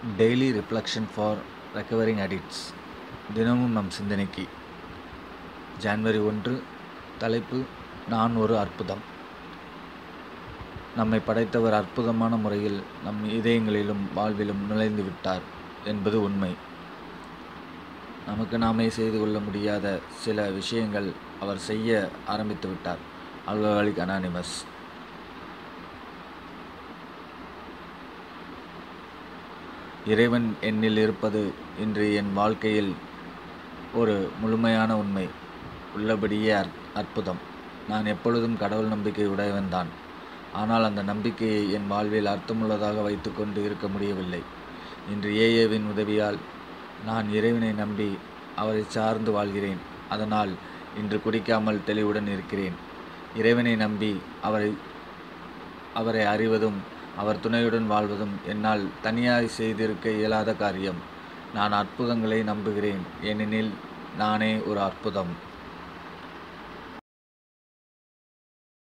daily reflection for recovering addicts தினமும் நம் சிந்தனைக்கு ஜான்வரி ஒன்று தலைப்பு நான் ஒரு அற்புதம் நம்மை படைத்தவர் அற்புதமான முறையில் நம் இதயங்களிலும் வாழ்விலும் நுழைந்து விட்டார் என்பது உண்மை நமக்கு நாமே செய்து கொள்ள முடியாத சில விஷயங்கள் அவர் செய்ய ஆரம்பித்து விட்டார் அல்கஹாலிக் அனானிமஸ் இறைவன் என்னில் இருப்பது இன்று என் வாழ்க்கையில் ஒரு முழுமையான உண்மை உள்ளபடியே அற் அற்புதம் நான் எப்பொழுதும் கடவுள் நம்பிக்கை உடையவன்தான் ஆனால் அந்த நம்பிக்கையை என் வாழ்வில் அர்த்தமுள்ளதாக வைத்துக்கொண்டு இருக்க முடியவில்லை இன்று ஏஏவின் உதவியால் நான் இறைவனை நம்பி அவரை சார்ந்து வாழ்கிறேன் அதனால் இன்று குடிக்காமல் தெளிவுடன் இருக்கிறேன் இறைவனை நம்பி அவரை அவரை அறிவதும் அவர் துணையுடன் வாழ்வதும் என்னால் தனியாய் செய்திருக்க இயலாத காரியம் நான் அற்புதங்களை நம்புகிறேன் ஏனெனில் நானே ஒரு அற்புதம்